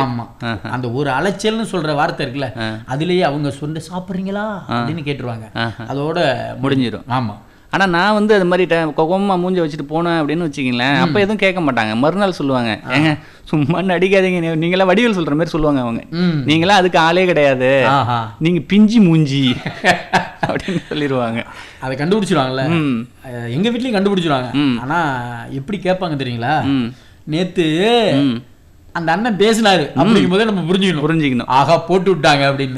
ஆமா அந்த ஒரு அலைச்சல்னு சொல்ற வார்த்தை இருக்குல்ல அதுலயே அவங்க சொந்த சாப்பிடுறீங்களா அப்படின்னு கேட்டுருவாங்க அதோட முடிஞ்சிடும் ஆமா ஆனா நான் வந்து அது மாதிரி ட- கோவமா மூஞ்ச வச்சுட்டு போனேன் அப்படின்னு வச்சுக்கிங்களேன் அப்ப எதுவும் கேட்க மாட்டாங்க மறுநாள் சொல்லுவாங்க ஏங்க சும்மா நடிக்காதீங்க நீ- நீங்களாம் வடிவேல் சொல்ற மாதிரி சொல்லுவாங்க அவங்க ம். நீங்களாம் அதுக்கு ஆளே கிடையாது ஆஹா நீங்க பிஞ்சி மூஞ்சி அப்படின்னு சொல்லிடுவாங்க அதை கண்டுபிடிச்சிருவாங்கல்ல ம் அஹ் எங்க வீட்லயும் கண்டுபிடிச்சிருவாங்க ஆனா எப்படி கேட்பாங்க தெரியுங்களா ம் நேத்து ம் அந்த அண்ணன் பேசினாரு அப்படிங்கும் போதே நம்ம புரிஞ்சுக்கணும் புரிஞ்சுக்கணும் ஆகா போட்டு விட்டாங்க அப்படின்னு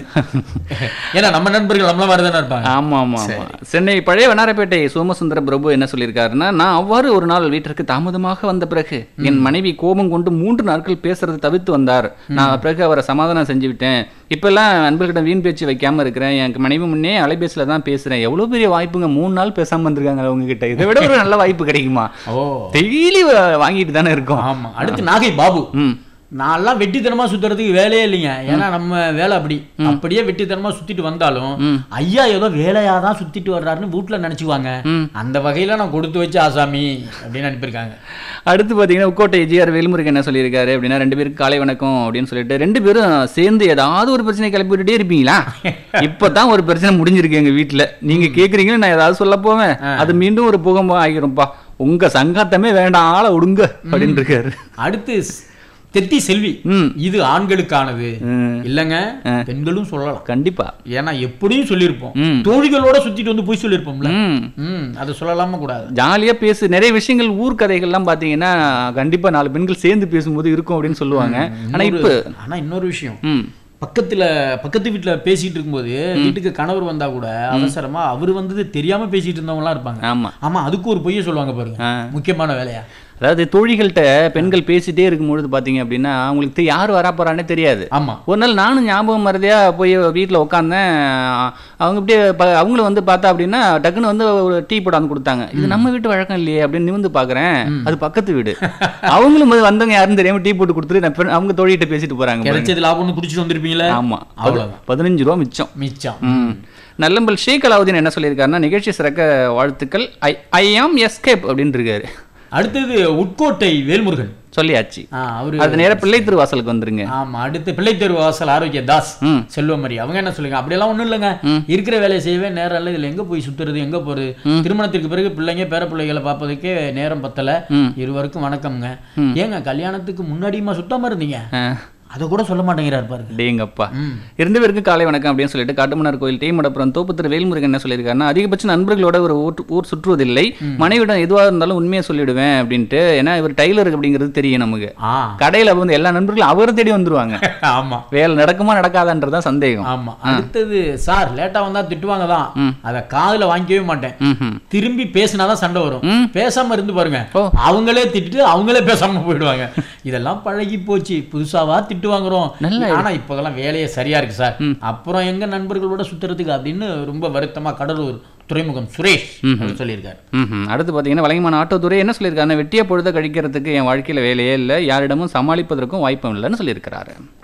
ஏன்னா நம்ம நண்பர்கள் நம்மள மாதிரி தானே இருப்பாங்க ஆமா ஆமா ஆமா சென்னை பழைய வண்ணாரப்பேட்டை சோமசுந்தர பிரபு என்ன சொல்லியிருக்காருன்னா நான் அவ்வாறு ஒரு நாள் வீட்டிற்கு தாமதமாக வந்த பிறகு என் மனைவி கோபம் கொண்டு மூன்று நாட்கள் பேசுறதை தவிர்த்து வந்தார் நான் பிறகு அவரை சமாதானம் செஞ்சு விட்டேன் இப்பெல்லாம் நண்பர்கிட்ட வீண் பேச்சு வைக்காம இருக்கிறேன் எனக்கு மனைவி முன்னே அலைபேசியில தான் பேசுறேன் எவ்வளவு பெரிய வாய்ப்புங்க மூணு நாள் பேசாம வந்திருக்காங்க அவங்க கிட்ட இதை விட ஒரு நல்ல வாய்ப்பு கிடைக்குமா ஓ டெய்லி வாங்கிட்டு தானே இருக்கோம் ஆமா அடுத்து நாகை பாபு ம் நான்லாம் வெட்டித்தனமா சுத்துறதுக்கு வேலையே இல்லைங்க ஏன்னா நம்ம வேலை அப்படி அப்படியே வெட்டித்தனமா சுத்திட்டு வந்தாலும் ஐயா ஏதோ வேலையா தான் சுத்திட்டு வர்றாருன்னு வீட்டுல நினைச்சுக்குவாங்க அந்த வகையில நான் கொடுத்து வச்சு ஆசாமி அப்படின்னு அனுப்பியிருக்காங்க அடுத்து பார்த்தீங்கன்னா உக்கோட்டை ஜிஆர் வேல்முருகன் என்ன சொல்லியிருக்காரு அப்படின்னா ரெண்டு பேருக்கு காலை வணக்கம் அப்படின்னு சொல்லிட்டு ரெண்டு பேரும் சேர்ந்து ஏதாவது ஒரு பிரச்சனை கிளப்பி விட்டுட்டே இருப்பீங்களா இப்பதான் ஒரு பிரச்சனை முடிஞ்சிருக்கு எங்க வீட்டுல நீங்க கேக்குறீங்கன்னு நான் ஏதாவது சொல்ல போவேன் அது மீண்டும் ஒரு பூகம்பம் ஆகிரும்ப்பா உங்க சங்காத்தமே வேண்டாம் ஆளை விடுங்க அப்படின்னு இருக்காரு அடுத்து ஸ்- தெத்தி செல்வி ம் இது ஆண்களுக்கானது ம். இல்லைங்க பெண்களும் சொல்லலாம் கண்டிப்பா ஏன்னா எப்படியும் சொல்லியிருப்போம் ம். தோழிகளோட சுத்திட்டு வந்து போய் சொல்லியிருப்போம்ல ம் ம் அது சொல்லலாமா கூடாது ஜாலியா பேசு நிறைய விஷயங்கள் ஊர் கதைகள்லாம் பாத்தீங்கன்னா கண்டிப்பா நாலு பெண்கள் சேர்ந்து பேசும்போது இருக்கும் அப்படின்னு சொல்லுவாங்க ஆனா இப்ப இன்னொரு- ஆனா இன்னொரு விஷயம் ம் பக்கத்துல பக்கத்து வீட்டுல பேசிட்டு இருக்கும்போது வீட்டுக்கு கணவர் வந்தா கூட அவசரமா அவர் வந்தது தெரியாம பேசிட்டு இருந்தவங்க எல்லாம் இருப்பாங்க ஆமா ஆமா அதுக்கு ஒரு பொய்ய சொல்லுவாங்க பாருங்க ஆ. முக்கியமான வேலையா அதாவது தோழிகள்கிட்ட பெண்கள் பேசிட்டே இருக்கும்பொழுது பார்த்தீங்க அப்படின்னா அவங்களுக்கு தெ- யார் வரா போறானே தெரியாது ஆமா ஒரு நாள் நானும் ஞாபகம் மறதியா போய் வீட்டில் உட்காந்தேன் அவங்க இப்படியே ப- அவங்களும் வந்து பார்த்தா அப்படின்னா டக்குன்னு வந்து ஒரு டீ போடாந்து கொடுத்தாங்க இது நம்ம வீட்டு வழக்கம் இல்லையே அப்படின்னு நிமிந்து பார்க்கறேன் அது பக்கத்து வீடு அவங்களும் வந்து வந்தவங்க யாருன்னு தெரியாம டீ போட்டு கொடுத்துட்டு நான் பெண்- அவங்க தோழிகிட்ட பேசிட்டு போறாங்க பாருங்க. கிடைச்சது லாபம்னு குடிச்சிட்டு வந்திருப்பீங்களே ஆமா அவ்வளவுதான். பதினஞ்சு ரூபா மிச்சம் மிச்சம் ம் நல்லம்பல் ஷேக் அலாவுதீன் என்ன சொல்லியிருக்காருன்னா நிகழ்ச்சி சிறக்க வாழ்த்துக்கள் ஐ ஐ ஆம் எஸ்கேப் அப்படின்னு இருக்காரு அடுத்தது உட்கோட்டை வேல்முருகன் சொல்லியாச்சு ஆ, அவரு அது நேரா பிள்ளை திருவாசலுக்கு வந்துருங்க ஆமா அடுத்து பிள்ளைத்தெரு வாசல் ஆரோக்கிய தாஸ் ம். செல்வமரி அவங்க என்ன சொல்லுங்க அப்படியெல்லாம் ஒண்ணும் இல்லைங்க இருக்கிற வேலையை செய்யவே நேரம் இல்லை இதுல எங்க போய் சுத்துறது எங்க போறது திருமணத்திற்கு பிறகு பிள்ளைங்க பேர பிள்ளைகளை பார்ப்பதுக்கே நேரம் பத்தல ம். இருவருக்கும் வணக்கம்ங்க ஏங்க கல்யாணத்துக்கு முன்னாடியுமா சுத்தாம இருந்தீங்க ஆ. அதை கூட சொல்ல மாட்டேங்கிறார் பாருங்க டேங்கப்பா ம். இரண்டு பேருக்கு காலை வணக்கம் அப்படின்னு சொல்லிட்டு காட்டுமன்னார் கோயில் டீமடப்புறம் தோப்புத்திரு வேல்முருகன் என்ன சொல்லியிருக்காருன்னா அதிகபட்ச நண்பர்களோட ஒரு ஊர் ஊர் சுற்றுவதில்லை மனைவிடம் எதுவாக இருந்தாலும் உண்மையை சொல்லிடுவேன் அப்படின்ட்டு ஏன்னா இவர் டைலர் அப்படிங்கிறது தெரியும் நமக்கு ஆ கடையில வந்து எல்லா நண்பர்களும் அவரை தேடி வந்துருவாங்க ஆமா வேலை நடக்குமா நடக்காதான்றதான் சந்தேகம் ஆமா அடுத்தது சார் லேட்டா வந்தா திட்டுவாங்க தான் அத காதுல வாங்கிக்கவே மாட்டேன் ம்ஹும். திரும்பி பேசினாதான் சண்டை வரும் ம். பேசாம இருந்து பாருங்க ஓ. அவங்களே திட்டுட்டு அவங்களே பேசாம போயிடுவாங்க இதெல்லாம் பழகி போச்சு புதுசாவா திட்டு வாங்குறோம் ஆனா இப்போதெல்லாம் வேலையே சரியா இருக்கு சார் அப்புறம் எங்க நண்பர்களோட சுத்துறதுக்கு அப்படின்னு ரொம்ப வருத்தமா கடலூர் துறைமுகம் சுரேஷ் அவர் சொல்லியிருக்காரு ம்ஹும். அடுத்து பார்த்தீங்கன்னா வழங்கமான ஆட்டோத்துறை என்ன சொல்லியிருக்காருன்னா வெட்டிய பொழுத கழிக்கிறதுக்கு என் வாழ்க்கையில வேலையே இல்லை யாரிடமும் சமாளிப்பதற்கும் வாய்ப்பும் இல்லைன்னு சொல்லியிருக்கிறாரு